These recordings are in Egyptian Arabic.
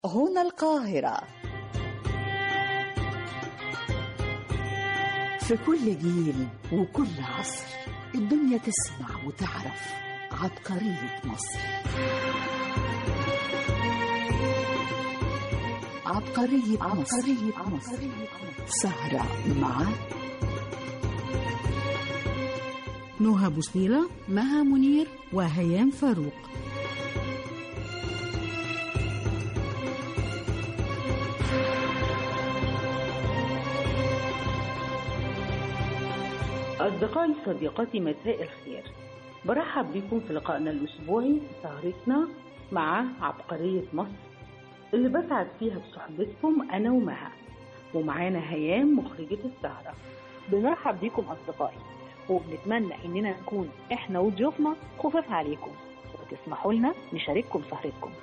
هنا القاهرة في كل جيل وكل عصر الدنيا تسمع وتعرف عبقرية مصر عبقرية مصر, عبقرية مصر. سهرة مع نهى بوسنيلة مها منير وهيام فاروق أصدقائي صديقاتي مساء الخير برحب بكم في لقائنا الأسبوعي في سهرتنا مع عبقرية مصر اللي بسعد فيها بصحبتكم أنا ومها ومعانا هيام مخرجة السهرة بنرحب بيكم أصدقائي وبنتمنى إننا نكون إحنا وضيوفنا خفاف عليكم وتسمحوا لنا نشارككم سهرتكم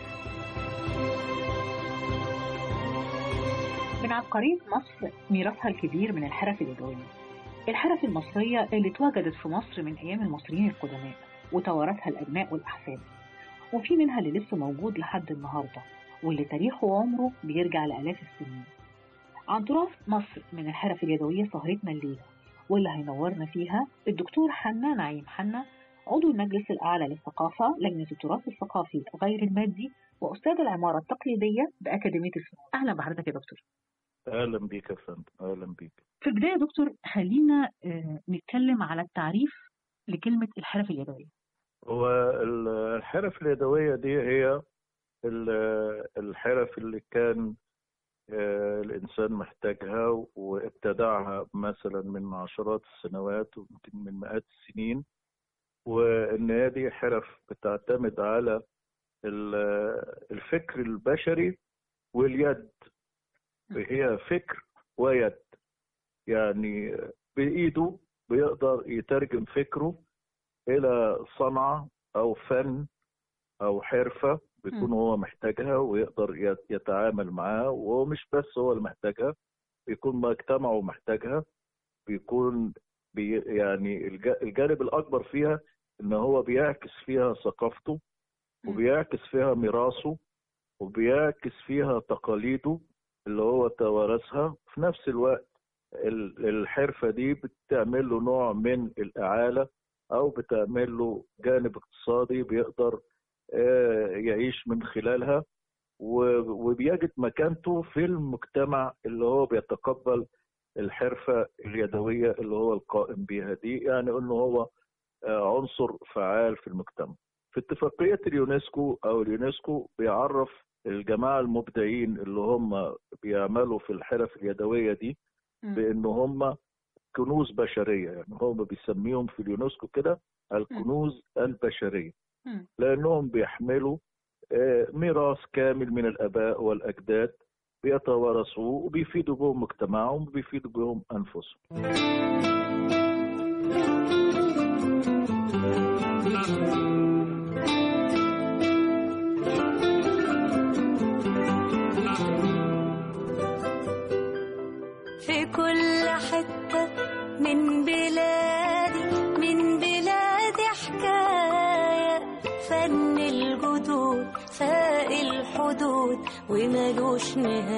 من عبقرية مصر ميراثها الكبير من الحرف اليدوية الحرف المصرية اللي اتوجدت في مصر من أيام المصريين القدماء وتوارثها الأبناء والأحفاد وفي منها اللي لسه موجود لحد النهاردة واللي تاريخه وعمره بيرجع لآلاف السنين عن تراث مصر من الحرف اليدوية سهرتنا الليلة واللي هينورنا فيها الدكتور حنا نعيم حنا عضو المجلس الأعلى للثقافة لجنة التراث الثقافي غير المادي وأستاذ العمارة التقليدية بأكاديمية الفنون أهلا بحضرتك يا دكتور اهلا بيك يا فندم اهلا بيك في البداية يا دكتور خلينا آه، نتكلم على التعريف لكلمة الحرف اليدوية هو ال- الحرف اليدويه دي هي ال- الحرف اللي كان آه، الانسان محتاجها وابتدعها مثلا من عشرات السنوات ويمكن من مئات السنين وان هي دي حرف بتعتمد على ال- الفكر البشري واليد هي فكر ويد يعني بايده بيقدر يترجم فكره الى صنعه او فن او حرفه بيكون م. هو محتاجها ويقدر يت- يتعامل معاها وهو مش بس هو اللي محتاجها بيكون مجتمعه محتاجها بيكون بي يعني الج- الجانب الاكبر فيها ان هو بيعكس فيها ثقافته وبيعكس فيها ميراثه وبيعكس فيها تقاليده اللي هو توارثها في نفس الوقت ال- الحرفة دي بتعمل له نوع من الإعالة أو بتعمل له جانب اقتصادي بيقدر آه، يعيش من خلالها و- وبيجد مكانته في المجتمع اللي هو بيتقبل الحرفة اليدوية اللي هو القائم بيها دي يعني انه هو آه، عنصر فعال في المجتمع في اتفاقية اليونسكو او اليونسكو بيعرف الجماعة المبدعين اللي هم بيعملوا في الحرف اليدوية دي بان هم كنوز بشرية يعني هم بيسميهم في اليونسكو كده الكنوز البشرية مم. لانهم بيحملوا آه، ميراث كامل من الاباء والاجداد بيتوارثوه وبيفيدوا بهم مجتمعهم وبيفيدوا بهم انفسهم في كل حتة من بلادي من بلادي حكاية فن الجدود فاق الحدود وملوش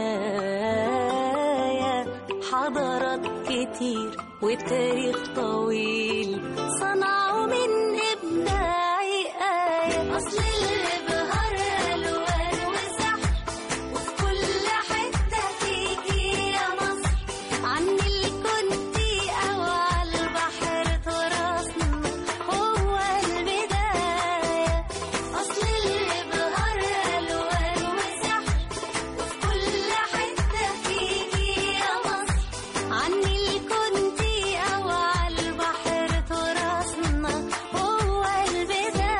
نهاية حضارات كتير وتاريخ طويل صنعوا من إبداعي آية أصل الإبهار ألوان وسحر وفي كل حتة تيجي يا مصر عن الكنتي أو على البحر تراثنا هو البداية أصل الإبهار ألوان وسحر وفي كل حتة تيجي يا مصر عن الكنتي أو على البحر تراثنا هو البداية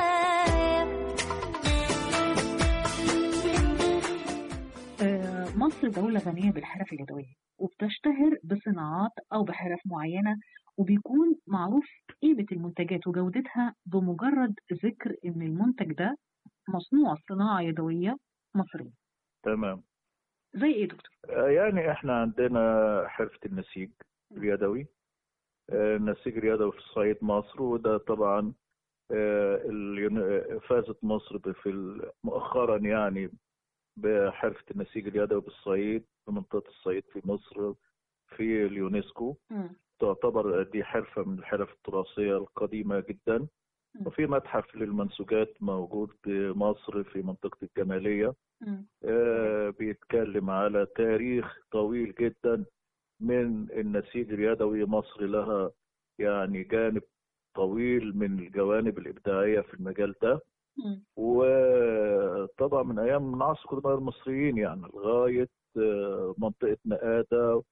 آه، مصر دولة غنية بالحرف اليدوية وبتشتهر بصناعات أو بحرف معينة وبيكون معروف قيمة المنتجات وجودتها بمجرد ذكر إن المنتج ده مصنوع صناعة يدوية مصرية تمام زي إيه يا دكتور؟ آه، يعني احنا عندنا حرفة النسيج اليدوي آه، النسيج اليدوي في صعيد مصر وده طبعا آه، اليون- آه، فازت مصر ب- في ال- مؤخرا يعني بحرفة النسيج اليدوي بالصعيد في منطقة الصعيد في مصر في اليونسكو مم. تعتبر دي حرفة من الحرف التراثية القديمة جدا مم. وفي متحف للمنسوجات موجود في مصر في منطقة الجمالية مم. آه، بيتكلم على تاريخ طويل جدا من النسيج اليدوي مصر لها يعني جانب طويل من الجوانب الإبداعية في المجال ده مم. وطبعا من أيام من عصر قدماء المصريين يعني لغاية آه، منطقة نقادة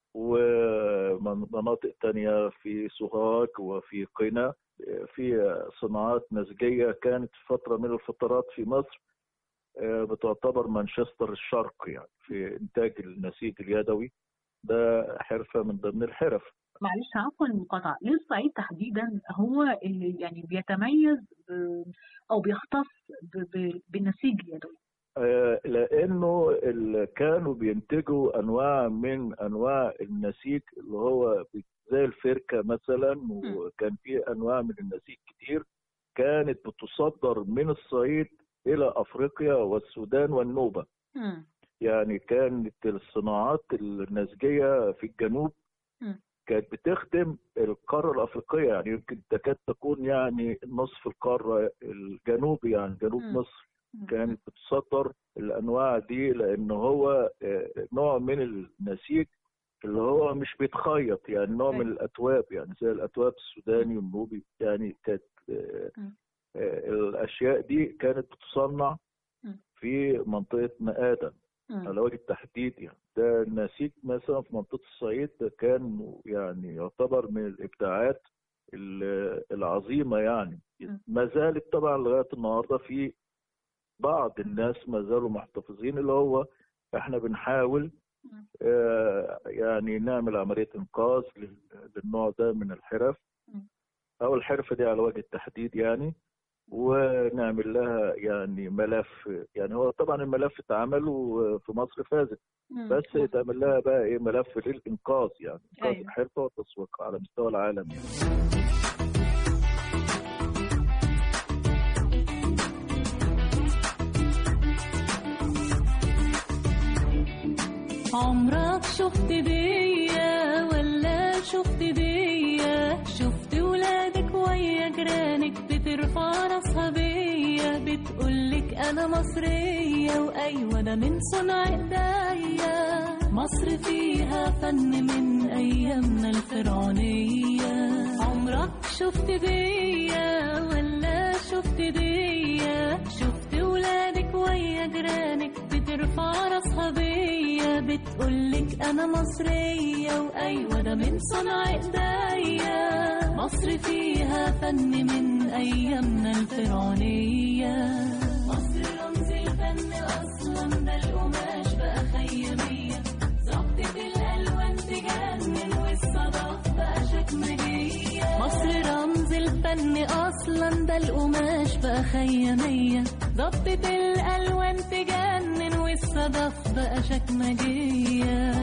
ومناطق تانية في سوهاج وفي قنا في صناعات نسجية كانت في فترة من الفترات في مصر آه، بتعتبر مانشستر الشرق يعني في إنتاج النسيج اليدوي ده حرفة من ضمن الحرف معلش عفوا المقاطعة ليه الصعيد تحديدا هو اللي يعني بيتميز ب- أو بيختص ب- ب- بالنسيج اليدوي آه، لانه ال- كانوا بينتجوا انواع من انواع النسيج اللي هو زي الفركه مثلا وكان في انواع من النسيج كتير كانت بتصدر من الصعيد الى افريقيا والسودان والنوبه مم. يعني كانت الصناعات النسجيه في الجنوب مم. كانت بتخدم القاره الافريقيه يعني يمكن تكاد تكون يعني نصف القاره الجنوبي يعني جنوب مم. مصر مم. كانت بتصدر الانواع دي لان هو آه، نوع من النسيج اللي هو مش بيتخيط يعني نوع من أيوة. الاتواب يعني زي الاتواب السوداني والنوبي يعني كانت آه، مم. آه، الاشياء دي كانت بتصنع مم. في منطقه مآدة مم. على وجه التحديد يعني ده النسيج مثلا في منطقه الصعيد ده كان يعني يعتبر من الابداعات ال- العظيمه يعني مم. ما زالت طبعا لغايه النهارده في بعض الناس ما زالوا محتفظين اللي هو احنا بنحاول مم. آه، يعني نعمل عمليه انقاذ لل- للنوع ده من الحرف مم. او الحرفه دي على وجه التحديد يعني ونعمل لها يعني ملف يعني هو طبعا الملف اتعمل وفي مصر فازت مم. بس يتعمل لها بقى ايه ملف للانقاذ يعني انقاذ أيوة. الحرفه وتسويقها على مستوى العالم يعني. عمرك شفت ديا ولا شفت ديا شفت ولادك ويا جيرانك بترفع راسها بيا بتقولك انا مصرية وايوه ده من صنع ايديا مصر فيها فن من ايامنا الفرعونية عمرك شفت ديا ولا شفت ديا شفت ولادك ويا جيرانك بترفع راسها بيا بتقولك انا مصرية وايوه ده من صنع ايديا مصر فيها فن من ايامنا الفرعونية مصر رمز الفن اصلا ده القماش بقى خيامية ظبطة الالوان تجنن والصدف بقى شكمجية مصر رمز الفن اصلا ده القماش بقى خيامية ضبطة الالوان تجنن والصدف بقى شكمجية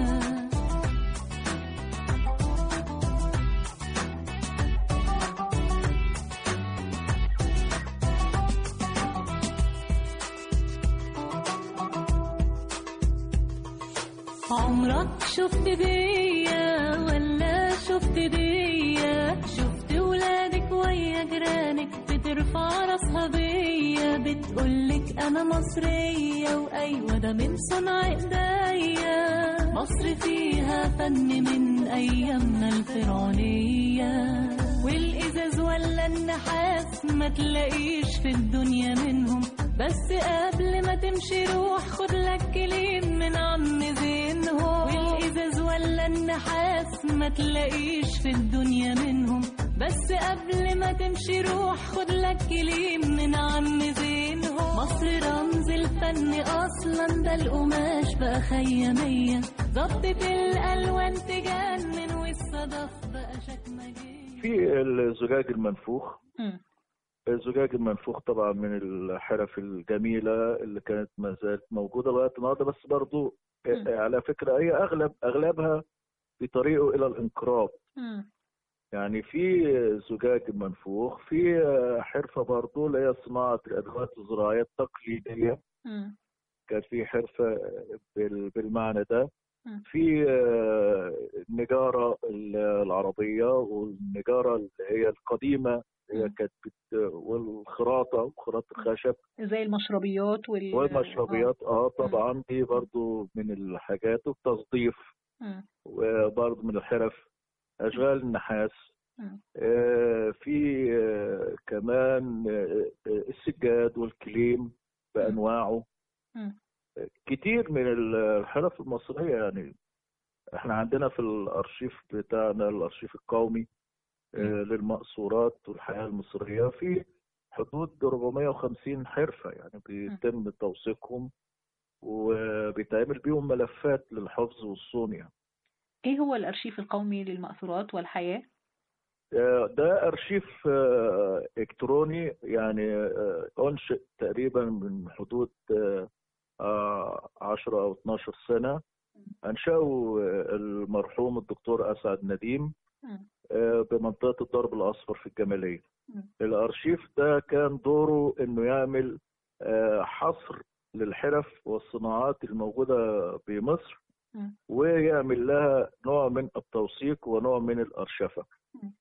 عمرك شفت ديا ولا شفت ديا شفت ولادك ويا جيرانك بترفع راسها بيا بتقولك انا مصرية وايوه ده من صنع ايديا مصر فيها فن من ايامنا الفرعونية والازاز ولا النحاس ما تلاقيش في الدنيا منهم بس قبل ما تمشي روح خد لك كليم من عم زينهم والازاز ولا النحاس ما تلاقيش في الدنيا منهم بس قبل ما تمشي روح خد لك كليم من عم زينهم مصر رمز الفن اصلا ده القماش بقى خيامية ضبطة الالوان تجنن والصدف بقى شكمجية في الزجاج المنفوخ مم. الزجاج المنفوخ طبعا من الحرف الجميلة اللي كانت ما زالت موجودة لغاية النهاردة بس برضو مم. على فكرة هي أغلب أغلبها في طريقه إلى الانقراض مم. يعني في زجاج منفوخ في حرفة برضو اللي هي صناعة الأدوات الزراعية التقليدية مم. كان في حرفه بال- بالمعنى ده مم. في آه، النجاره ال- العربيه والنجاره اللي هي القديمه هي مم. كانت بت- والخراطه وخراطه الخشب زي المشربيات وال والمشربيات اه طبعا دي برضو من الحاجات والتصديف آه. مم. وبرضو من الحرف اشغال النحاس مم. آه، في آه، كمان آه، آه، السجاد والكليم بانواعه مم. كتير من الحرف المصريه يعني احنا عندنا في الارشيف بتاعنا الارشيف القومي آه، للمقصورات والحياه المصريه في حدود 450 حرفه يعني بيتم توثيقهم وبيتعمل بيهم ملفات للحفظ والصون يعني ايه هو الارشيف القومي للمأثورات والحياة آه، ده ارشيف آه، الكتروني يعني آه، انشئ تقريبا من حدود آه، آه، 10 او 12 سنه انشاه آه، المرحوم الدكتور اسعد نديم مم. آه، بمنطقه الضرب الاصفر في الجماليه مم. الارشيف ده كان دوره انه يعمل آه، حصر للحرف والصناعات الموجوده بمصر مم. ويعمل لها نوع من التوثيق ونوع من الارشفه مم.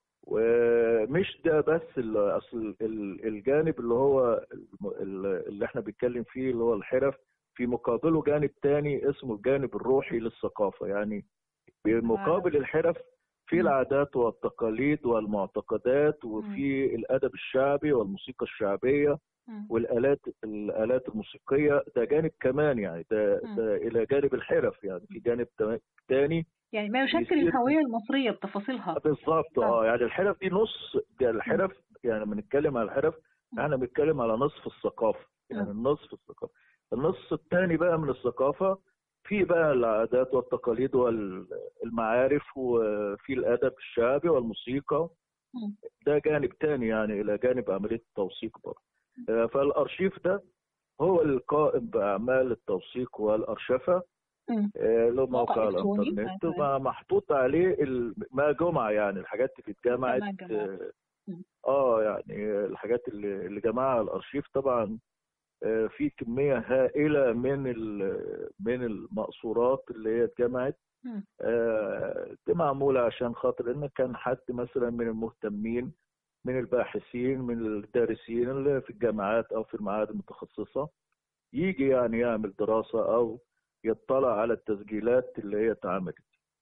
ومش ده بس ال- اصل ال- الجانب اللي هو الم- ال- اللي احنا بنتكلم فيه اللي هو الحرف في مقابله جانب تاني اسمه الجانب الروحي للثقافه يعني بمقابل الحرف في مم. العادات والتقاليد والمعتقدات وفي الادب الشعبي والموسيقى الشعبيه مم. والالات الالات الموسيقيه ده جانب كمان يعني ده, مم. ده الى جانب الحرف يعني في جانب تا- تاني يعني ما يشكل يصير- الهوية المصرية بتفاصيلها بالظبط آه. اه يعني الحرف دي نص ده الحرف يعني لما نتكلم على الحرف احنا بنتكلم على نصف الثقافه يعني النصف الثقافه النص الثاني بقى من الثقافه في بقى العادات والتقاليد والمعارف وفي الادب الشعبي والموسيقى مم. ده جانب تاني يعني الى جانب عمليه التوثيق برضه آه، فالارشيف ده هو القائم باعمال التوثيق والارشفه مم. آه، له موقع موقع على إلكتروني. الانترنت آه، وما محطوط عليه ال- ما جمع يعني الحاجات اللي اتجمعت ما جمعت. آه، مم. اه يعني الحاجات اللي اللي جمعها الارشيف طبعا آه، في كميه هائله من ال- من المقصورات اللي هي اتجمعت مم. آه، دي معموله عشان خاطر ان كان حد مثلا من المهتمين من الباحثين من الدارسين اللي في الجامعات او في المعاهد المتخصصه يجي يعني يعمل دراسه او يطلع على التسجيلات اللي هي اتعملت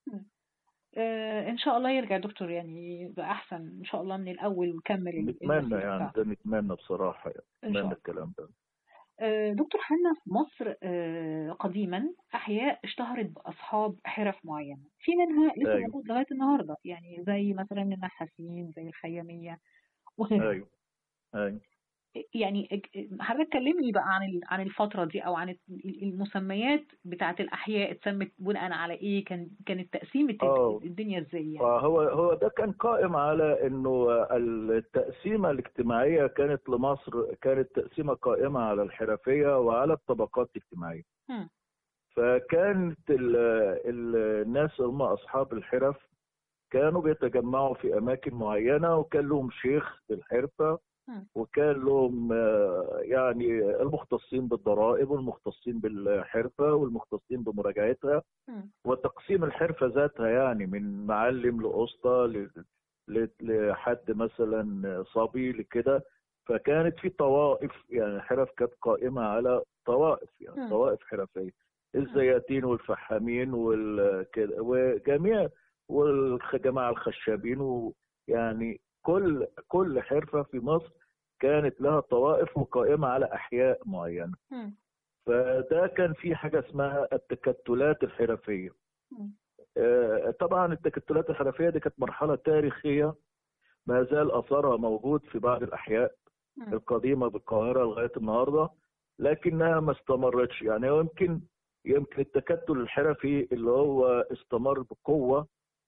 آه ان شاء الله يرجع دكتور يعني يبقى احسن ان شاء الله من الاول ويكمل ال- نتمنى المسيرة يعني بتاعته. ده نتمنى بصراحه يعني إن شاء نتمنى الله. الكلام ده آه، دكتور حنا في مصر آه، قديما أحياء اشتهرت بأصحاب حرف معينة في منها لسه أيوة. موجود لغاية النهاردة يعني زي مثلا النحاسين زي الخيامية وغيرها ايوه ايوه يعني اج- حضرتك كلمني بقى عن ال- عن الفترة دي أو عن ال- المسميات بتاعة الأحياء اتسمت بناء على إيه كان كانت تقسيمة آه. الدنيا إزاي يعني هو هو ده كان قائم على انه التقسيمه الاجتماعيه كانت لمصر كانت تقسيمه قائمه على الحرفيه وعلى الطبقات الاجتماعيه مم. فكانت ال ال الناس هم اصحاب الحرف كانوا بيتجمعوا في اماكن معينه وكان لهم شيخ بالحرفه مم. وكان لهم آه، يعني المختصين بالضرائب والمختصين بالحرفه والمختصين بمراجعتها مم. وتقسيم الحرفه ذاتها يعني من معلم لاسطى ل- ل- لحد مثلا صبي لكده فكانت في طوائف يعني الحرف كانت قائمه على طوائف يعني مم. طوائف حرفيه الزياتين والفحامين وال- كده، وجميع والجماعه الخشابين ويعني كل كل حرفه في مصر كانت لها طوائف وقائمه على احياء معينه مم. فده كان في حاجه اسمها التكتلات الحرفيه مم. آه، طبعا التكتلات الحرفيه دي كانت مرحله تاريخيه ما زال اثرها موجود في بعض الاحياء مم. القديمه بالقاهره لغايه النهارده لكنها ما استمرتش يعني يمكن يمكن التكتل الحرفي اللي هو استمر بقوه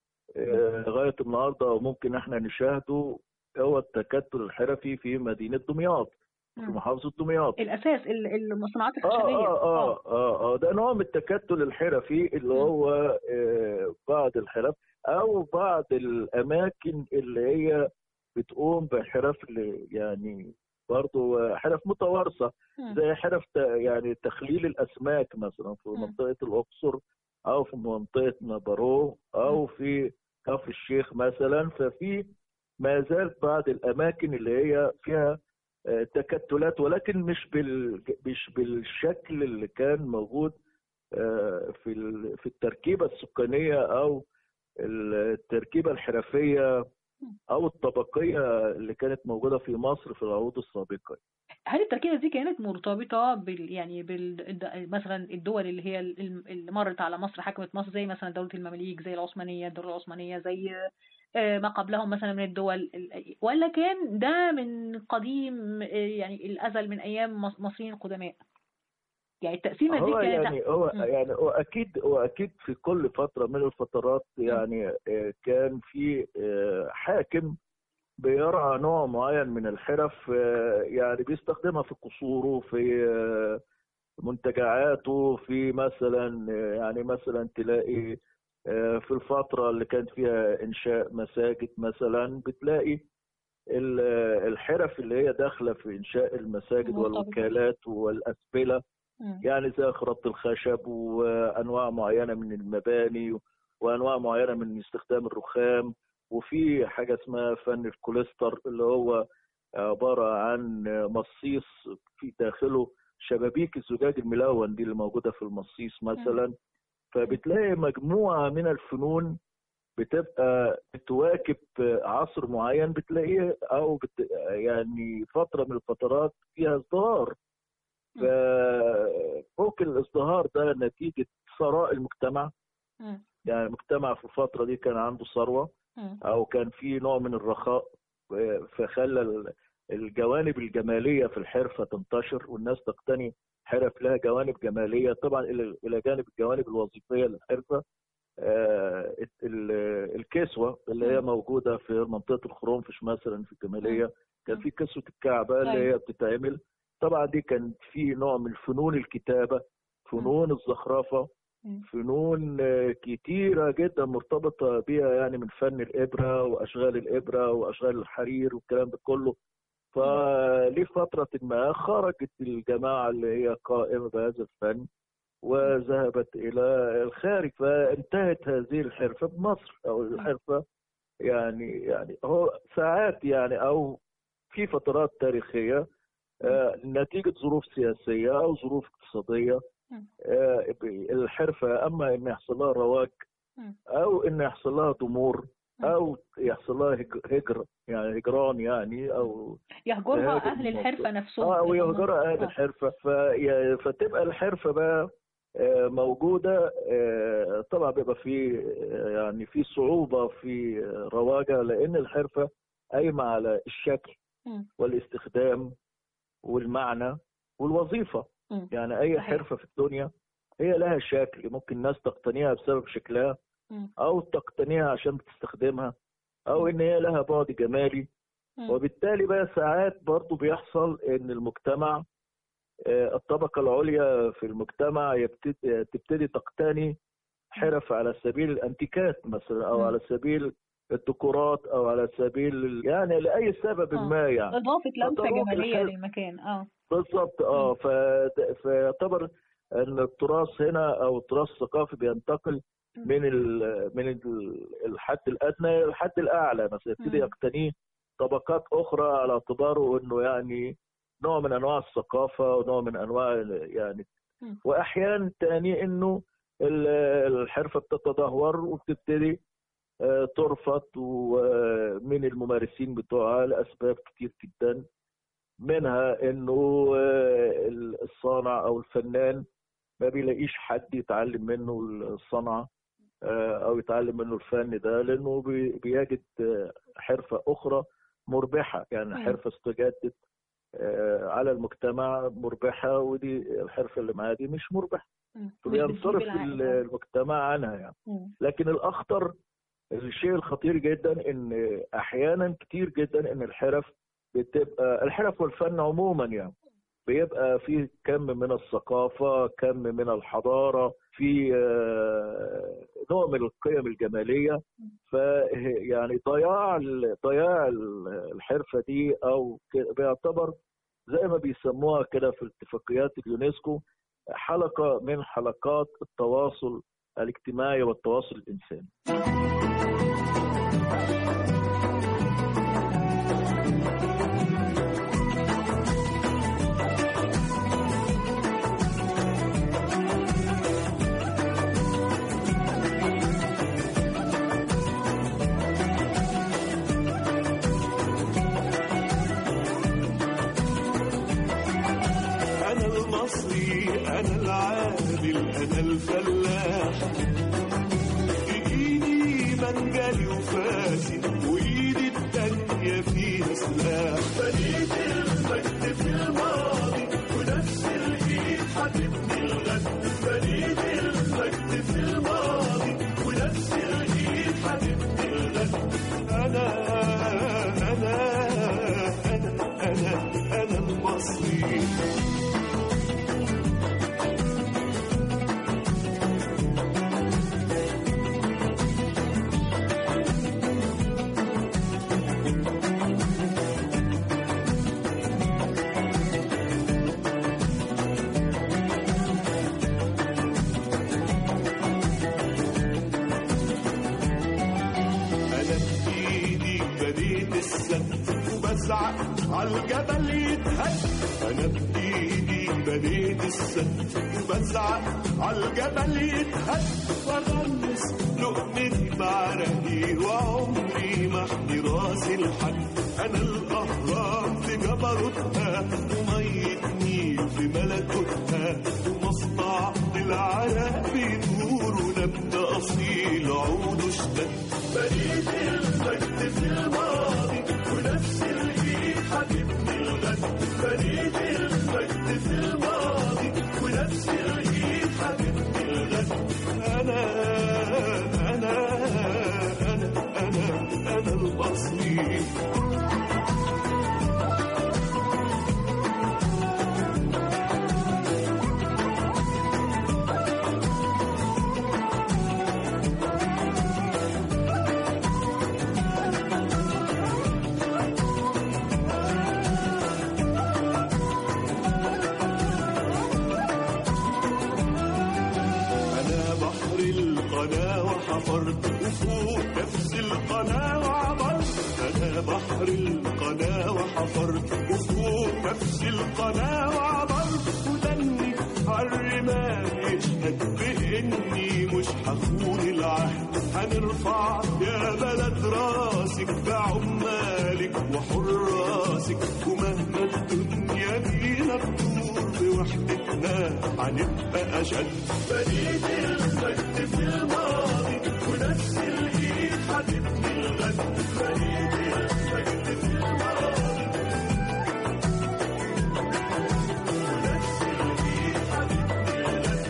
آه، لغايه النهارده وممكن احنا نشاهده هو التكتل الحرفي في مدينه دمياط في مم. محافظه دمياط الأساس ال- الصناعات اه الخشبية اه اه اه اه ده نوع من التكتل الحرفي اللي مم. هو آه بعض الحرف او بعض الاماكن اللي هي بتقوم بحرف اللي يعني برضه حرف متوارثه مم. زي حرف ت- يعني تخليل الاسماك مثلا في مم. منطقه الاقصر او في منطقه نابارو او في كفر الشيخ مثلا ففي ما زالت بعض الاماكن اللي هي فيها آه، تكتلات ولكن مش بال مش بالشكل اللي كان موجود آه، في ال- في التركيبه السكانيه او التركيبه الحرفيه او الطبقيه اللي كانت موجوده في مصر في العهود السابقه هل التركيبة دي كانت مرتبطة بال يعني بال الد- مثلا الدول اللي هي ال- اللي مرت على مصر حكمت مصر زي مثلا دولة المماليك زي العثمانية الدولة العثمانية زي آه، ما قبلهم مثلا من الدول ال- ولا كان ده من قديم آه، يعني الأزل من أيام مص- المصريين القدماء يعني التقسيمة دي هو كانت يعني هو مم. يعني هو اكيد هو اكيد في كل فتره من الفترات يعني آه، كان في آه، حاكم بيرعى نوع معين من الحرف آه، يعني بيستخدمها في قصوره في آه، منتجعاته في مثلا آه، يعني مثلا تلاقي آه، في الفتره اللي كانت فيها انشاء مساجد مثلا بتلاقي ال- الحرف اللي هي داخله في انشاء المساجد مرتبطة. والوكالات والاسبله مم. يعني زي خرط الخشب وانواع معينه من المباني وانواع معينه من استخدام الرخام وفي حاجه اسمها فن الكوليستر اللي هو عباره عن مصيص في داخله شبابيك الزجاج الملون دي اللي موجوده في المصيص مثلا فبتلاقي مجموعه من الفنون بتبقى بتواكب عصر معين بتلاقيه او بت يعني فتره من الفترات فيها ازدهار فممكن الازدهار ده نتيجه ثراء المجتمع مم. يعني المجتمع في الفتره دي كان عنده ثروه مم. او كان في نوع من الرخاء آه، فخلى ال- الجوانب الجماليه في الحرفه تنتشر والناس تقتني حرف لها جوانب جماليه طبعا الى الى جانب الجوانب الوظيفيه للحرفه آه، ال- الكسوه اللي هي مم. موجوده في منطقه الخرنفش مثلا في الجماليه كان في كسوه الكعبه اللي أيوة. هي بتتعمل طبعا دي كان في نوع من فنون الكتابه فنون الزخرفه مم. فنون آه، كتيرة جدا مرتبطة بيها يعني من فن الإبرة وأشغال الإبرة وأشغال الحرير والكلام ده كله فلفترة ما خرجت الجماعة اللي هي قائمة بهذا الفن وذهبت إلى الخارج فانتهت هذه الحرفة بمصر أو الحرفة يعني يعني هو ساعات يعني أو في فترات تاريخية آه، نتيجة ظروف سياسية أو ظروف اقتصادية مم. آه، الحرفة أما إن يحصل لها رواج مم. أو إن يحصل لها ضمور أو يحصل لها هج- هجرة يعني هجران يعني أو يهجرها هذه أهل النقطة. الحرفة نفسهم اه اللي هم- ويهجرها اهل آه. الحرفه في فتبقى الحرفه بقى آه، موجوده آه، طبعا بيبقى في آه، يعني في صعوبه في آه، رواجها لان الحرفه قايمه على الشكل مم. والاستخدام والمعنى والوظيفه مم. يعني اي صحيح. حرفه في الدنيا هي لها شكل ممكن الناس تقتنيها بسبب شكلها مم. او تقتنيها عشان بتستخدمها او ان هي لها بعد جمالي مم. وبالتالي بقى ساعات برضو بيحصل ان المجتمع آه، الطبقة العليا في المجتمع يبتدي تبتدي تقتني حرف على سبيل الانتيكات مثلا او مم. على سبيل الديكورات او على سبيل ال- يعني لاي سبب آه. ما يعني إضافة لمسة فتروج جمالية الحرف. للمكان اه بالظبط اه ف- فيعتبر ان التراث هنا او التراث الثقافي بينتقل من ال من ال- الحد الادنى الى الحد الاعلى مثلا يبتدي مم. يقتنيه طبقات اخرى على اعتباره انه يعني نوع من انواع الثقافه ونوع من انواع ال- يعني مم. واحيانا تاني انه ال- الحرفه بتتدهور وبتبتدي آه، ترفض ومن الممارسين بتوعها لاسباب كتير جدا منها انه آه، الصانع او الفنان ما بيلاقيش حد يتعلم منه الصنعه آه، او يتعلم منه الفن ده لانه بي- بيجد آه، حرفه اخرى مربحه يعني مم. حرفه استجدت آه، على المجتمع مربحه ودي الحرفه اللي معاه دي مش مربحه مم. مش فبينصرف بتجيب العائد. آه. المجتمع عنها يعني مم. لكن الاخطر الشيء الخطير جدا ان احيانا كتير جدا ان الحرف بتبقى الحرف والفن عموما يعني بيبقى فيه كم من الثقافة كم من الحضارة في آه، نوع من القيم الجمالية ف يعني ضياع ال- ضياع ال- الحرفة دي أو ك- بيعتبر زي ما بيسموها كده في اتفاقيات اليونسكو حلقة من حلقات التواصل الاجتماعي والتواصل الإنساني أنا المصري أنا العامل أنا الفلاح إيدي منجلي وفاسي وإيدي التانية فيها سلاح بنيت المجد في الماضي ونفس الإيد هتبني الغد بنيت المجد في الماضي ونفس الإيد هتبني الغد أنا أنا أنا أنا أنا المصري انا بايدي بديت السد وبزعق عالجبل يتهد انا بايدي بديت السد وبزعق عالجبل يتهد وغمس لقمتي بعرقي وعمري ما احمي راسي لحد انا الاهرام في جبروتها ومية نيل في ملكوتها ومصنع العرق بيدور ونبت اصيل عود اشتد بنيت المجد في الماضي ونفس الايد هتبني الغد بنيت المجد في الماضي ونفس الايد هتبني الغد انا انا انا انا انا المصري أنا بحر القناة وحفرت وفوق نفس القناة وعبرت أنا بحر القناة وحفرت وفوق نفس القناة وعبرت ودني عالرمال يشهد بإني مش هخون العهد هنرفع يا بلد راسك بعمالك وحراسك ومهما الدنيا بينا تدور بوحدتنا هنبقى أشد بنيت المجد في الماضي ونفس الإيد هتبني الغد بنيت المجد في الماضي ونفس الإيد هتبني الغد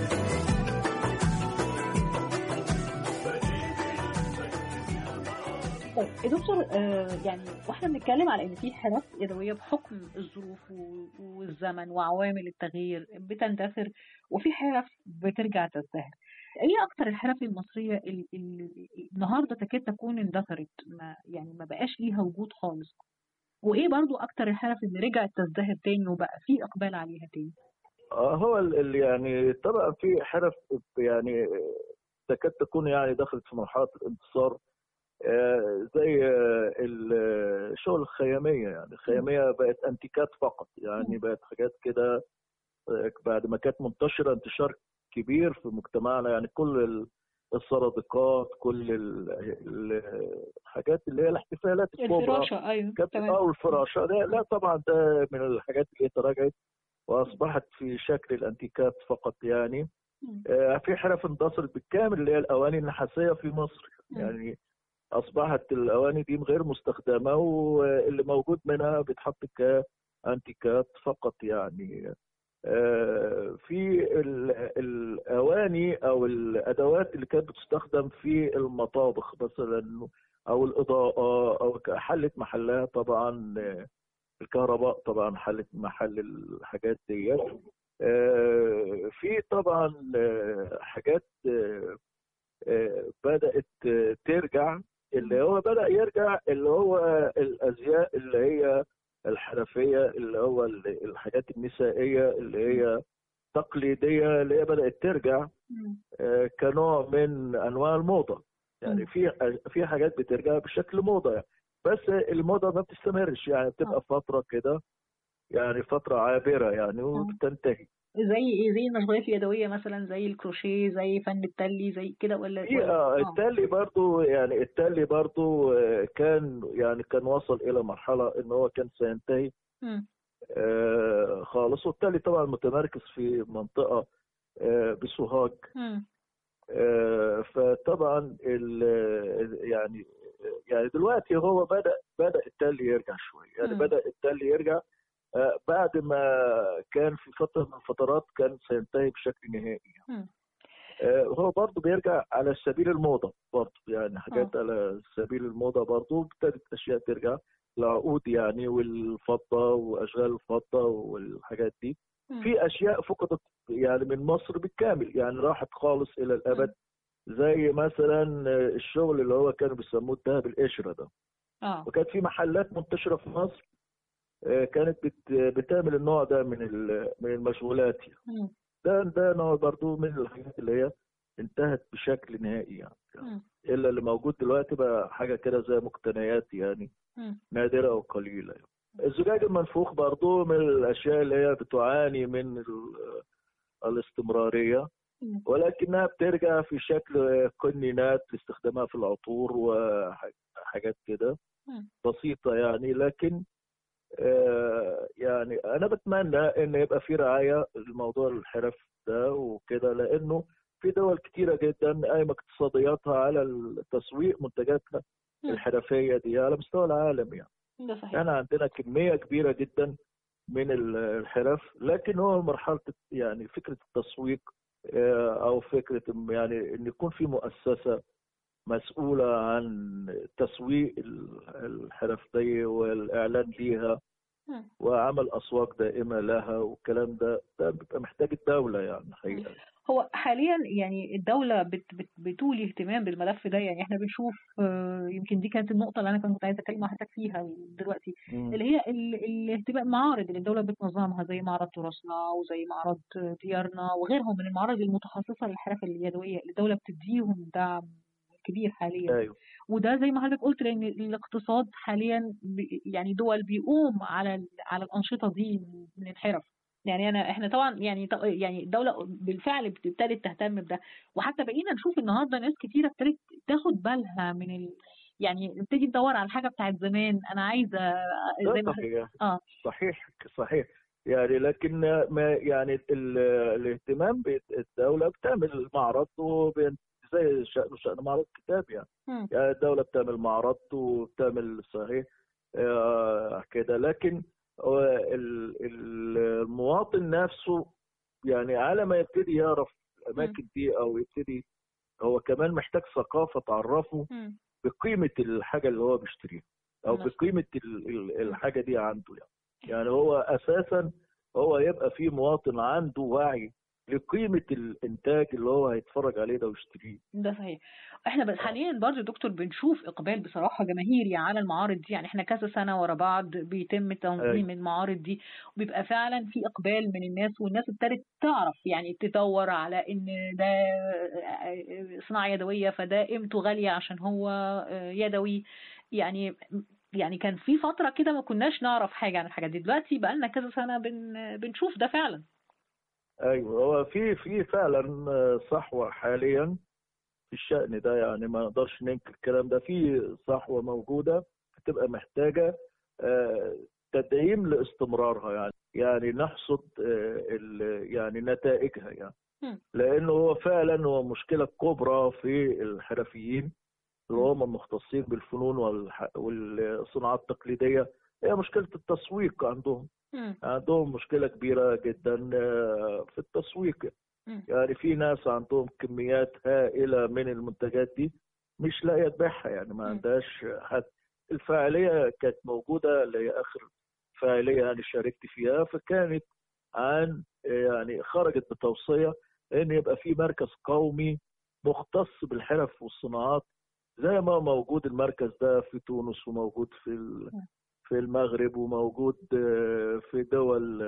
طيب يا دكتور آه، يعني واحنا بنتكلم على ان في حرف يدويه بحكم الظروف و- والزمن وعوامل التغيير بتندثر وفي حرف بترجع تزدهر ايه اكتر الحرف المصريه اللي اللي النهارده تكاد تكون اندثرت ما يعني ما بقاش ليها وجود خالص وايه برضو اكتر الحرف اللي رجعت تزدهر تاني وبقى في اقبال عليها تاني آه، هو ال- ال- يعني طبعا في حرف يعني تكاد تكون يعني دخلت في مرحله الانتصار آه، زي آه، الشغل الخياميه يعني الخياميه بقت انتيكات فقط يعني بقت حاجات كده آه، بعد ما كانت منتشره انتشار كبير في مجتمعنا يعني كل ال- السرادقات كل ال- ال- الحاجات اللي هي الاحتفالات الكبرى الفراشه ايوه كانت تمام اه والفراشه لا, لا طبعا ده من الحاجات اللي تراجعت واصبحت في شكل الانتيكات فقط يعني مم. آه، في حرف اندثرت بالكامل اللي هي الاواني النحاسيه في مصر مم. يعني اصبحت الاواني دي غير مستخدمه واللي موجود منها بيتحط كانتيكات فقط يعني آه، في ال- الاواني او الادوات اللي كانت بتستخدم في المطابخ مثلا او الاضاءه او حلت محلها طبعا آه، الكهرباء طبعا حلت محل الحاجات دي آه، في طبعا آه، حاجات آه، آه، بدأت آه، ترجع اللي هو بدأ يرجع اللي هو الأزياء اللي هي الحرفية اللي هو ال- النسائيه اللي هي تقليديه اللي هي بدات ترجع مم. آه، كنوع من انواع الموضه يعني في في حاجات بترجع بشكل موضه يعني. بس الموضه ما بتستمرش يعني بتبقى فتره كده يعني فتره عابره يعني وبتنتهي زي ايه زي المشغولات اليدويه مثلا زي الكروشيه زي فن التلي زي كده ولا في ولا- آه، التالي برضو يعني التالي برضو آه، كان يعني كان وصل الى مرحله ان هو كان سينتهي مم. آه، خالص والتالي طبعا متمركز في منطقه آه، بسوهاج مم. آه، فطبعا ال- يعني يعني دلوقتي هو بدا بدا التالي يرجع شويه يعني مم. بدا التالي يرجع آه، بعد ما كان في فتره من الفترات كان سينتهي بشكل نهائي مم. آه، هو برضه بيرجع على سبيل الموضه برضه يعني حاجات على سبيل الموضه برضه ابتدت اشياء ترجع العقود يعني والفضه واشغال الفضه والحاجات دي مم. في اشياء فقدت يعني من مصر بالكامل يعني راحت خالص الى الابد زي مثلا الشغل اللي هو كانوا بيسموه الذهب القشره ده اه وكانت في محلات منتشره في مصر آه، كانت بت- بتعمل النوع ده من ال- من المشغولات يعني. مم. ده ده نوع برضو من الحاجات اللي هي انتهت بشكل نهائي يعني مم. الا اللي موجود دلوقتي بقى حاجه كده زي مقتنيات يعني مم. نادره وقليله يعني. الزجاج المنفوخ برضو من الاشياء اللي هي بتعاني من ال- الاستمراريه مم. ولكنها بترجع في شكل قنينات لاستخدامها في العطور وحاجات كده مم. بسيطه يعني لكن آه، يعني انا بتمنى ان يبقى في رعايه لموضوع الحرف ده وكده لانه في دول كتيره جدا قايمه اقتصادياتها على التسويق منتجاتها مم. الحرفيه دي على مستوى العالم يعني ده صحيح احنا عندنا كميه كبيره جدا من ال- الحرف لكن هو مرحله يعني فكره التسويق آه، او فكره إن- يعني ان يكون في مؤسسه مسؤوله عن تسويق ال- الحرف دي والاعلان ليها مم. وعمل اسواق دائمه لها والكلام ده ده بيبقى محتاج الدوله يعني حقيقه هو حاليا يعني الدولة بت بت بتولي اهتمام بالملف ده يعني احنا بنشوف آه، يمكن دي كانت النقطة اللي أنا كنت عايزة أتكلم مع حضرتك فيها دلوقتي مم. اللي هي ال- الاهتمام معارض اللي الدولة بتنظمها زي معرض تراثنا وزي معرض ديارنا وغيرهم من المعارض المتخصصة للحرف اليدوية اللي الدولة بتديهم دعم كبير حاليا ايوه وده زي ما حضرتك قلت لان الاقتصاد حاليا بي- يعني دول بيقوم على ال- على الانشطه دي من الحرف يعني انا احنا طبعا يعني ط- يعني الدوله بالفعل بت- ابتدت تهتم بده وحتى بقينا نشوف النهارده ناس كتيره ابتدت تاخد بالها من ال يعني نبتدي ندور على الحاجه بتاعت زمان انا عايزه ده زي ما صحيح اه صحيح صحيح يعني لكن ما يعني ال- الاهتمام بالدوله بتعمل معرض وبين زي شأن شأن معرض كتاب يعني مم. يعني الدولة بتعمل معرض وبتعمل صحيح آه، كده لكن هو ال- ال- المواطن نفسه يعني على ما يبتدي يعرف الأماكن دي أو يبتدي هو كمان محتاج ثقافة تعرفه مم. بقيمة الحاجة اللي هو بيشتريها أو مظبوط. بقيمة ال- ال- الحاجة دي عنده يعني يعني هو أساسا هو يبقى في مواطن عنده وعي لقيمة الإنتاج اللي هو هيتفرج عليه ده ويشتريه ده صحيح احنا بس حاليا برضه يا دكتور بنشوف اقبال بصراحه جماهيري على المعارض دي يعني احنا كذا سنه ورا بعض بيتم تنظيم أيوة. المعارض دي وبيبقى فعلا في اقبال من الناس والناس ابتدت تعرف يعني تدور على ان ده صناعه يدويه فده قيمته غاليه عشان هو يدوي يعني يعني كان في فتره كده ما كناش نعرف حاجه عن الحاجات دي دلوقتي بقى لنا كذا سنه بن بنشوف ده فعلا ايوه هو في في فعلا صحوه حاليا في الشأن ده يعني ما نقدرش ننكر الكلام ده في صحوه موجوده بتبقى محتاجه آه، تدعيم لاستمرارها يعني يعني نحصد آه، ال- يعني نتائجها يعني مم. لانه هو فعلا هو مشكله كبرى في الحرفيين اللي هم المختصين بالفنون والح- والصناعات التقليديه هي مشكله التسويق عندهم مم. عندهم مشكلة كبيرة جدا آه، في التسويق مم. يعني في ناس عندهم كميات هائلة من المنتجات دي مش لاقية تبيعها يعني ما مم. عندهاش حد الفاعلية كانت موجودة اللي هي آخر فاعلية يعني شاركت فيها فكانت عن يعني خرجت بتوصية إن يبقى في مركز قومي مختص بالحرف والصناعات زي ما موجود المركز ده في تونس وموجود في ال- في المغرب وموجود آه، في دول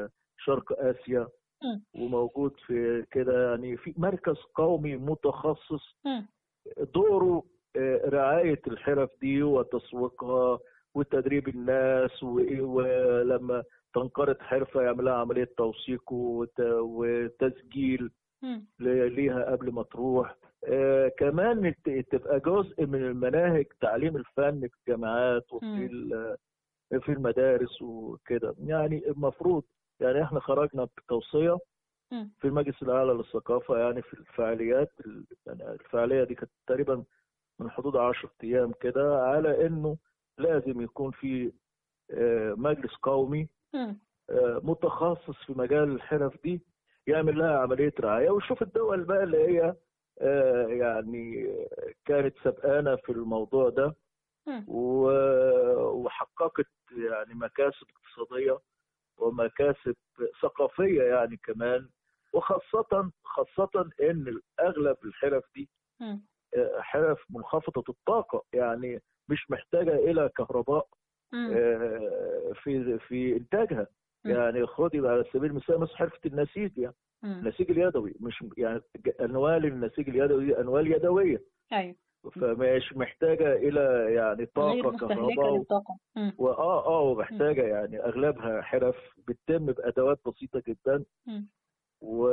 شرق اسيا مم. وموجود في كده يعني في مركز قومي متخصص مم. دوره آه، رعاية الحرف دي وتسويقها وتدريب الناس و- ولما تنقرض حرفة يعملها عملية توثيق وت- وتسجيل مم. ل- ليها قبل ما تروح آه كمان ت- تبقى جزء من المناهج تعليم الفن في الجامعات وفي مم. ال- في المدارس وكده يعني المفروض يعني احنا خرجنا بتوصية مم. في المجلس الاعلى للثقافه يعني في الفعاليات ال- يعني الفعاليه دي كانت تقريبا من حدود 10 ايام كده على انه لازم يكون في آه، مجلس قومي مم. آه، متخصص في مجال الحرف دي يعمل لها عمليه رعايه ويشوف الدول بقى اللي هي آه، يعني كانت سبقانه في الموضوع ده مم. و- وحققت يعني مكاسب اقتصاديه ومكاسب ثقافيه يعني كمان وخاصه خاصه ان اغلب الحرف دي مم. آه، حرف منخفضه الطاقه يعني مش محتاجه الى كهرباء مم. آه، في في انتاجها مم. يعني خدي على سبيل المثال مثلا حرفه النسيج يعني مم. النسيج اليدوي مش يعني انوال النسيج اليدوي دي انوال يدويه ايوه فمش محتاجه الى يعني غير طاقه مستهلكة كهرباء و- للطاقة مم. واه اه ومحتاجه يعني اغلبها حرف بتتم بادوات بسيطه جدا مم. و...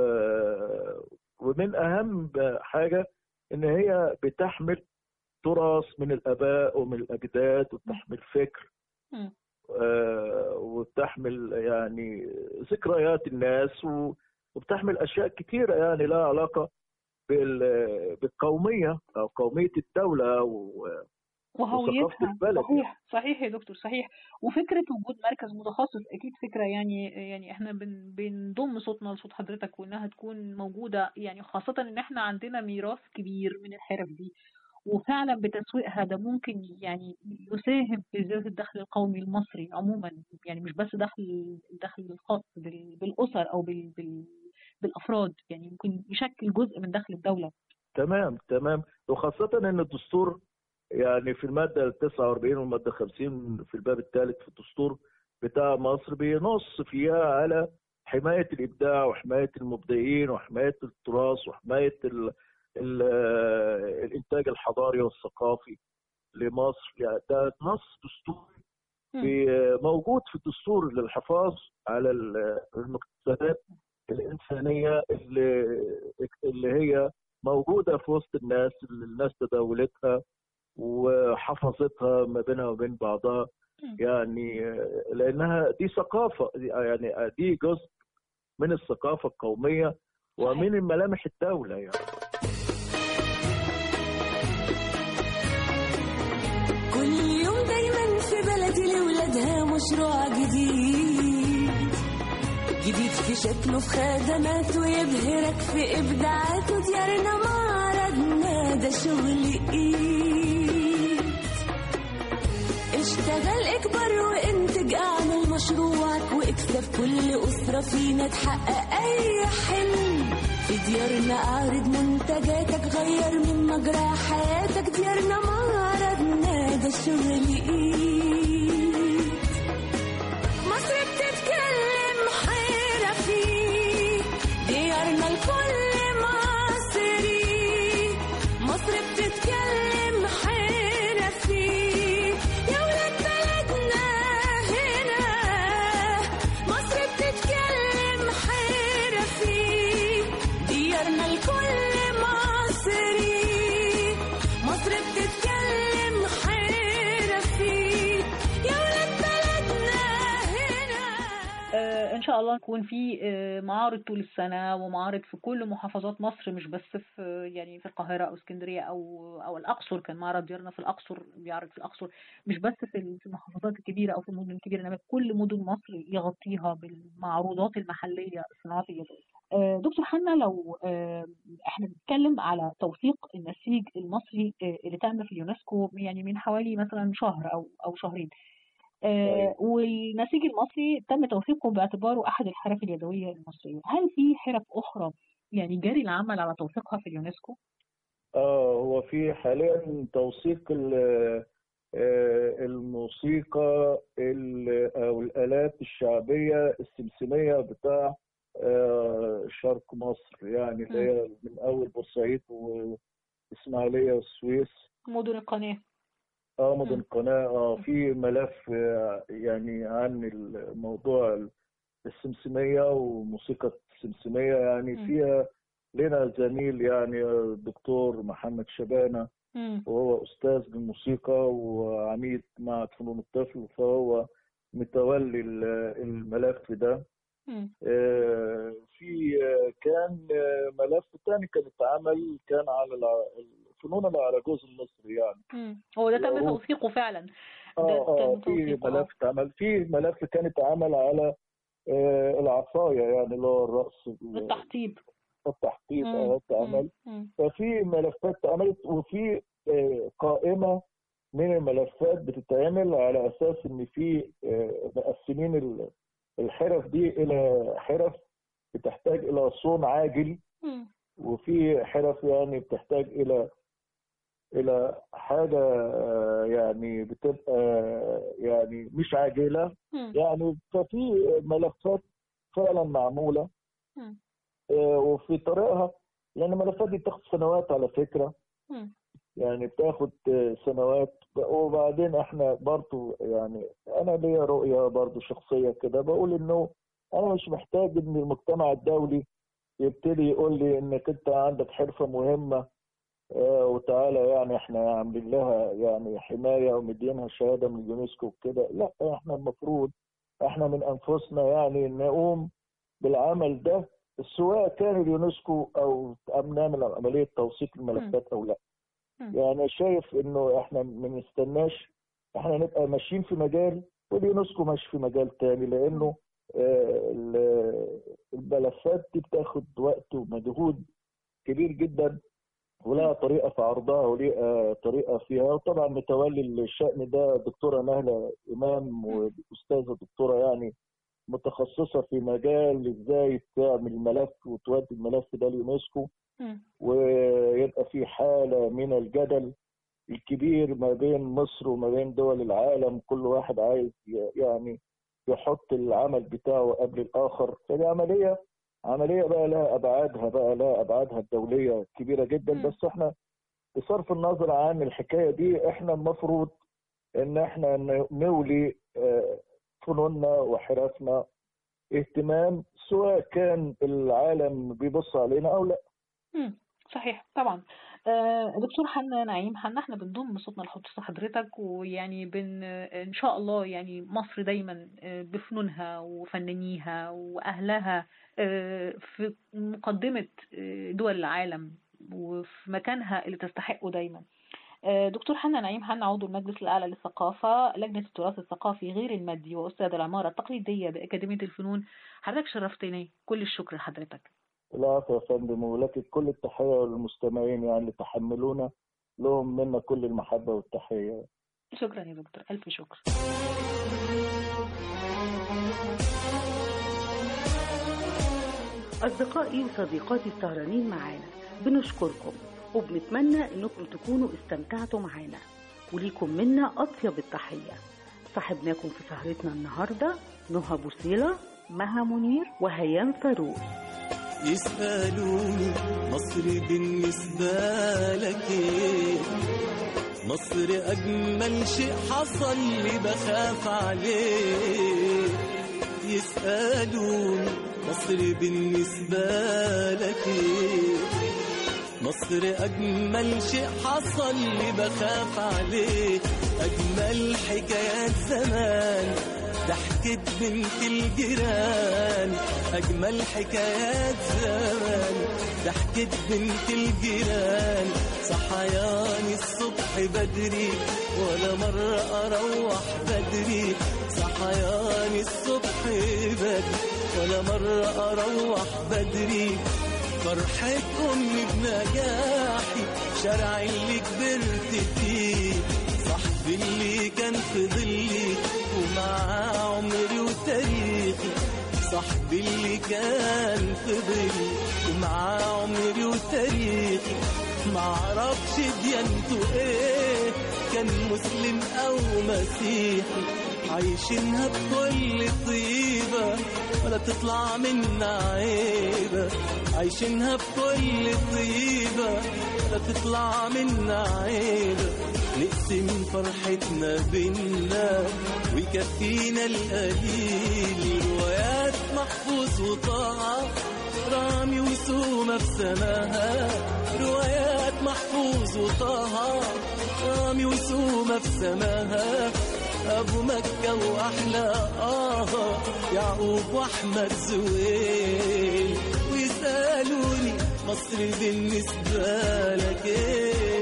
ومن اهم حاجه ان هي بتحمل تراث من الاباء ومن الاجداد وبتحمل فكر مم. آه، وبتحمل يعني ذكريات الناس و- وبتحمل اشياء كثيره يعني لها علاقه بال- بالقوميه او قوميه الدوله و... وهويتها البلد صحيح صحيح يا دكتور صحيح وفكرة وجود مركز متخصص أكيد فكرة يعني يعني احنا بن بنضم صوتنا لصوت حضرتك وإنها تكون موجودة يعني خاصة إن احنا عندنا ميراث كبير من الحرف دي وفعلا بتسويقها ده ممكن يعني يساهم في زيادة الدخل القومي المصري عموما يعني مش بس دخل الدخل الخاص بال- بالأسر أو بال بال بالأفراد يعني ممكن يشكل جزء من دخل الدولة تمام تمام وخاصه ان الدستور يعني في الماده 49 والماده 50 في الباب الثالث في الدستور بتاع مصر بينص فيها على حمايه الابداع وحمايه المبدعين وحمايه التراث وحمايه ال ال الانتاج الحضاري والثقافي لمصر يعني ده نص دستوري في- موجود في الدستور للحفاظ على ال- المكتسبات الإنسانية اللي اللي هي موجودة في وسط الناس اللي الناس تداولتها وحفظتها ما بينها وبين بعضها يعني لأنها دي ثقافة يعني دي جزء من الثقافة القومية ومن ملامح الدولة يعني كل يوم دايما في بلدي لولادها مشروع جديد جديد في شكله في خدماته يبهرك في ابداعاته ديارنا معرضنا ده شغل ايد اشتغل اكبر وانتج اعمل مشروعك واكسب كل اسره فينا تحقق اي حلم في ديارنا اعرض منتجاتك غير من مجرى حياتك ديارنا معرضنا ده شغل ايد مصر بتتكلم حرفي ديارنا الكل مصري مصر بتتكلم حرفي يا ولاد بلدنا هنا مصر بتتكلم حرفي ديارنا الكل مصري مصر بتتكلم حرفي يا ولاد بلدنا هنا آه، ان شاء الله يكون في آه، معارض طول السنه ومعارض في كل محافظات مصر مش بس في يعني في القاهره او اسكندريه او او الاقصر كان معرض ديارنا في الاقصر بيعرض في الاقصر مش بس في ال- في المحافظات الكبيره او في المدن الكبيره انما في كل مدن مصر يغطيها بالمعروضات المحليه الصناعات اليدويه آه، دكتور حنا لو آه، احنا بنتكلم على توثيق النسيج المصري آه، اللي تم في اليونسكو يعني من حوالي مثلا شهر او او شهرين آه، والنسيج المصري تم توثيقه باعتباره أحد الحرف اليدوية المصرية هل في حرف أخرى يعني جاري العمل على توثيقها في اليونسكو؟ اه هو في حاليا توثيق ال- آه، الموسيقى ال- او الالات الشعبيه السمسميه بتاع آه، شرق مصر يعني اللي هي من اول بورسعيد واسماعيليه والسويس مدن القناة اه مدن مم. القناة اه في ملف آه، يعني عن الموضوع السمسمية وموسيقى السمسمية يعني مم. فيها لنا زميل يعني الدكتور محمد شبانة مم. وهو أستاذ بالموسيقى وعميد معهد فنون الطفل فهو متولي ال- الملف ده مم. آه، في آه، كان آه، ملف تاني كان اتعمل كان على الع- الفنون العراجوز المصري يعني مم. هو ده تم هو- توثيقه فعلا اه ده اه تم في توثيقه آه. ملف اتعمل في ملف كان اتعمل على آه، العصاية يعني اللي هو الرقص ال- التحطيب التحقيق مم. اه اتعمل مم. ففي ملفات اتعملت وفي آه، قائمة من الملفات بتتعمل على أساس إن في آه، مقسمين ال- الحرف دي إلى حرف بتحتاج إلى صون عاجل مم. وفي حرف يعني بتحتاج إلى إلى حاجة آه، يعني بتبقى آه، يعني مش عاجلة مم. يعني ففي ملفات فعلا معمولة مم. آه، وفي طريقها يعني الملفات دي بتاخد سنوات على فكرة مم. يعني بتاخد آه، سنوات وبعدين احنا برضو يعني انا ليا رؤية برضو شخصية كده بقول انه انا مش محتاج ان المجتمع الدولي يبتدي يقول لي انك انت عندك حرفة مهمة آه، وتعالى يعني احنا عاملين لها يعني حماية ومدينها شهادة من اليونسكو وكده لا احنا المفروض احنا من انفسنا يعني نقوم بالعمل ده سواء كان اليونسكو او أم نعمل عملية توثيق الملفات او لا مم. يعني شايف انه احنا ما نستناش احنا نبقى ماشيين في مجال واليونسكو ماشي في مجال تاني لانه آه، ال- الملفات دي بتاخد وقت ومجهود كبير جدا ولها طريقه في عرضها ولها طريقه فيها وطبعا متولي الشأن ده دكتوره نهله امام واستاذه دكتوره يعني متخصصه في مجال ازاي تعمل ملف وتودي الملف ده اليونسكو مم. ويبقى في حالة من الجدل الكبير ما بين مصر وما بين دول العالم كل واحد عايز ي- يعني يحط العمل بتاعه قبل الآخر فدي عملية عملية بقى لها أبعادها بقى لها أبعادها الدولية كبيرة جدا مم. بس احنا بصرف النظر عن الحكاية دي احنا المفروض ان احنا ن- نولي آه، فنوننا وحرفنا اهتمام سواء كان العالم بيبص علينا او لا مم. صحيح طبعا آه، دكتور حنا نعيم حنا احنا بنضم صوتنا لصوت حضرتك ويعني بن ان شاء الله يعني مصر دايما آه، بفنونها وفنانيها واهلها آه، في مقدمة آه، دول العالم وفي مكانها اللي تستحقه دايما آه، دكتور حنا نعيم حنا عضو المجلس الأعلى للثقافة لجنة التراث الثقافي غير المادي وأستاذ العمارة التقليدية بأكاديمية الفنون حضرتك شرفتني كل الشكر لحضرتك العفو يا فندم ولك كل التحية والمستمعين يعني اللي تحملونا لهم منا كل المحبة والتحية شكرا يا دكتور ألف شكر أصدقائي وصديقاتي السهرانين معانا بنشكركم وبنتمنى إنكم تكونوا استمتعتوا معانا وليكم منا أطيب التحية صاحبناكم في سهرتنا النهاردة نهى بوصيلة مها منير وهيام فاروق يسألوني مصر بالنسبة لك ايه مصر أجمل شيء حصل لي بخاف عليه يسألوني مصر بالنسبة لك ايه مصر أجمل شيء حصل لي بخاف عليه أجمل حكايات زمان ضحكة بنت الجيران أجمل حكايات زمان ضحكة بنت الجيران صحياني الصبح بدري ولا مرة أروح بدري صحياني الصبح بدري ولا مرة أروح بدري فرحة أمي بنجاحي شارع اللي كبرت فيه صاحبي اللي كان في ظلي ومعاه عمري وتاريخي صاحبي اللي كان في ظلي ومعاه عمري وتاريخي معرفش ديانته ايه كان مسلم او مسيحي عايشينها بكل طيبة ولا تطلع منا عيبة عايشينها بكل طيبة ولا تطلع منا عيبة نقسم فرحتنا بينا ويكفينا القليل روايات محفوظ وطاعة رامي وسومة في سماها روايات محفوظ وطه رامي وسومة في سماها أبو مكة وأحلى آه يعقوب وأحمد زويل ويسألوني مصر بالنسبة لك إيه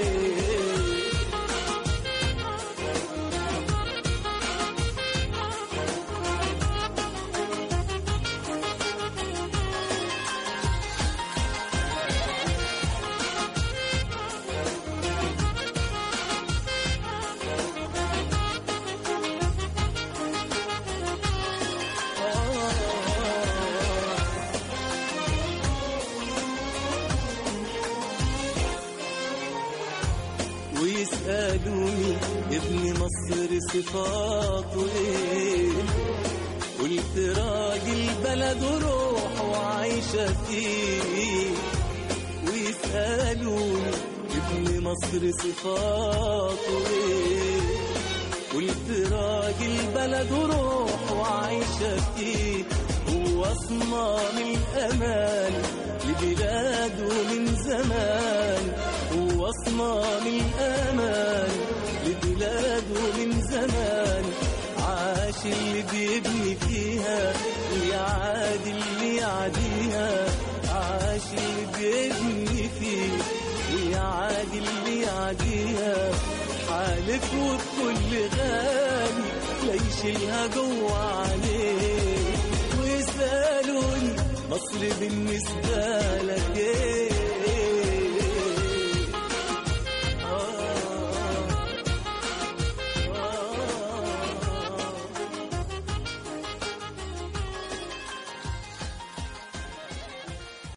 ويسألوني ابن مصر صفاته ايه قلت راجل بلد وروح وعايشة فيه ويسألوني ابن مصر صفاته ايه قلت راجل بلد وروح وعايشة فيه هو صمام الأمان لبلاده من زمان هو صمام الأمان لبلاده من زمان عاش اللي بيبني فيها ويعادي اللي يعديها عاش اللي بيبني فيه ويعادي اللي يعديها حالف وبكل غالي لا يشيلها جوه عليه ويسألوني مصر بالنسبة لك ايه